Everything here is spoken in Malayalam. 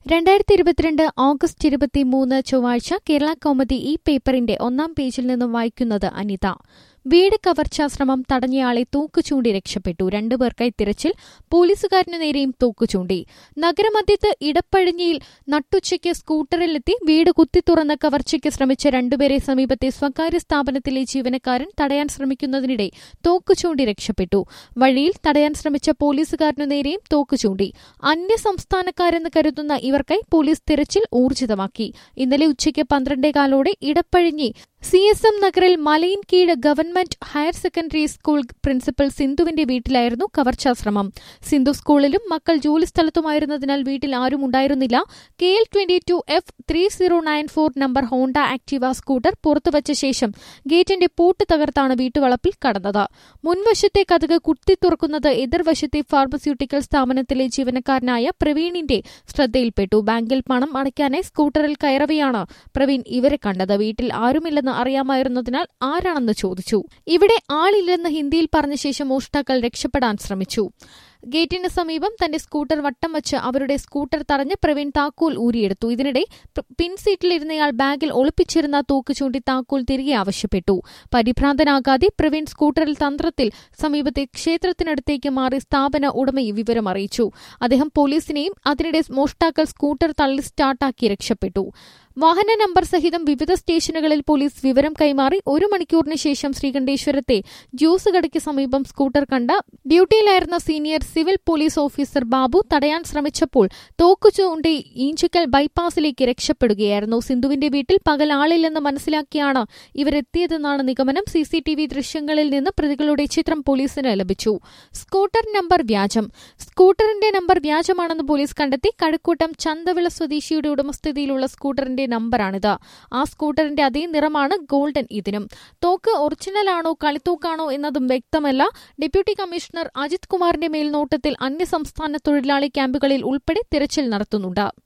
രണ്ടായിരത്തി ഇരുപത്തിരണ്ട് ഓഗസ്റ്റ് ഇരുപത്തിമൂന്ന് ചൊവ്വാഴ്ച കേരള കൗമുദി ഈ പേപ്പറിന്റെ ഒന്നാം പേജിൽ നിന്നും വായിക്കുന്നത് അനിത വീട് കവർച്ചാശ്രമം തടഞ്ഞയാളെ തൂക്കുചൂണ്ടി രക്ഷപ്പെട്ടു രണ്ടുപേർക്കായി തിരച്ചിൽ പോലീസുകാരനു നേരെയും തൂക്കുചൂണ്ടി നഗരമധ്യത്ത് ഇടപ്പഴിഞ്ഞിയിൽ നട്ടുച്ചയ്ക്ക് സ്കൂട്ടറിലെത്തി വീട് കുത്തിത്തുറന്ന് കവർച്ചയ്ക്ക് ശ്രമിച്ച രണ്ടുപേരെ സമീപത്തെ സ്വകാര്യ സ്ഥാപനത്തിലെ ജീവനക്കാരൻ തടയാൻ ശ്രമിക്കുന്നതിനിടെ തോക്കുചൂണ്ടി രക്ഷപ്പെട്ടു വഴിയിൽ തടയാൻ ശ്രമിച്ച പോലീസുകാരനു നേരെയും തോക്കുചൂണ്ടി അന്യ സംസ്ഥാനക്കാരെന്ന് കരുതുന്ന ഇവർക്കായി പോലീസ് തിരച്ചിൽ ഊർജിതമാക്കി ഇന്നലെ ഉച്ചയ്ക്ക് പന്ത്രണ്ടേകാലോടെ ഇടപ്പഴിഞ്ഞി സി എസ് എം നഗറിൽ Malayinkeezhu government higher secondary school principal സിന്ധുവിന്റെ വീട്ടിലായിരുന്നു കവർച്ചാശ്രമം സിന്ധു സ്കൂളിലും മക്കൾ ജോലിസ്ഥലത്തുമായിരുന്നതിനാൽ വീട്ടിൽ ആരും ഉണ്ടായിരുന്നില്ല K L twenty two F three zero nine four number Honda Activa scooter പുറത്തുവച്ച ശേഷം ഗേറ്റിന്റെ പൂട്ട് തകർത്താണ് വീട്ടുവളപ്പിൽ കടന്നത് മുൻവശത്തെ കഥക് കുത്തി തുറക്കുന്നത് എതിർവശത്തെ ഫാർമസ്യൂട്ടിക്കൽ സ്ഥാപനത്തിലെ ജീവനക്കാരനായ പ്രവീണിന്റെ ശ്രദ്ധയിൽപ്പെട്ടു ബാങ്കിൽ പണം അടയ്ക്കാനായി സ്കൂട്ടറിൽ കയറവെയാണ് പ്രവീൺ ഇവരെ കണ്ടത് വീട്ടിൽ ആരുമില്ലെന്ന് അറിയാമായിരുന്നതിനാൽ ആരാണെന്ന് ചോദിച്ചു ഇവിടെ ആളില്ലെന്ന് ഹിന്ദിയിൽ പറഞ്ഞ ശേഷം മോഷ്ടാക്കൾ രക്ഷപ്പെടാൻ ശ്രമിച്ചു ഗേറ്റിന് സമീപം തന്റെ സ്കൂട്ടർ വട്ടം വച്ച് അവരുടെ സ്കൂട്ടർ തടഞ്ഞ് പ്രവീൺ താക്കോൽ ഊരിയെടുത്തു ഇതിനിടെ പിൻസീറ്റിലിരുന്നയാൾ ബാഗിൽ ഒളിപ്പിച്ചിരുന്ന തൂക്ക് ചൂണ്ടി താക്കോൽ തിരികെ ആവശ്യപ്പെട്ടു പരിഭ്രാന്തനാകാതെ പ്രവീൺ സ്കൂട്ടറിൽ തന്ത്രത്തിൽ സമീപത്തെ ക്ഷേത്രത്തിനടുത്തേക്ക് മാറി സ്ഥാപന ഉടമയെ വിവരം അറിയിച്ചു അദ്ദേഹം പോലീസിനെയും അതിനിടെ മോഷ്ടാക്കൾ സ്കൂട്ടർ തള്ളി സ്റ്റാർട്ടാക്കി രക്ഷപ്പെട്ടു വാഹന നമ്പർ സഹിതം വിവിധ സ്റ്റേഷനുകളിൽ പോലീസ് വിവരം കൈമാറി ഒരു മണിക്കൂറിന് ശേഷം ശ്രീകണ്ഠേശ്വരത്തെ ജ്യൂസ് കടയ്ക്ക് സമീപം സ്കൂട്ടർ കണ്ട ഡ്യൂട്ടിയിലായിരുന്ന senior civil police officer Babu തടയാൻ ശ്രമിച്ചപ്പോൾ തോക്കുചൂണ്ടി ഈഞ്ചക്കൽ ബൈപ്പാസിലേക്ക് രക്ഷപ്പെടുകയായിരുന്നു സിന്ധുവിന്റെ വീട്ടിൽ പകൽ ആളില്ലെന്ന് മനസ്സിലാക്കിയാണ് ഇവരെത്തിയതെന്നാണ് നിഗമനം സിസിടിവി ദൃശ്യങ്ങളിൽ നിന്ന് പ്രതികളുടെ ചിത്രം പോലീസിന് ലഭിച്ചു സ്കൂട്ടർ നമ്പർ വ്യാജം സ്കൂട്ടറിന്റെ നമ്പർ വ്യാജമാണെന്ന് പോലീസ് കണ്ടെത്തി കഴക്കൂട്ടം ചന്തവിള സ്വദേശിയുടെ ഉടമസ്ഥതയിലുള്ള സ്കൂട്ടറിന്റെ നമ്പറാണിത് ആ സ്കൂട്ടറിന്റെ അതേ നിറമാണ് ഗോൾഡൻ ഇതിനും തോക്ക് ഒറിജിനലാണോ കളിത്തോക്കാണോ എന്നതും വ്യക്തമല്ല ഡെപ്യൂട്ടി കമ്മീഷണർ അജിത് കുമാറിന്റെ മേൽനോട്ടത്തിൽ അന്യസംസ്ഥാന തൊഴിലാളി ക്യാമ്പുകളിൽ ഉൾപ്പെടെ തിരച്ചിൽ നടത്തുന്നുണ്ട്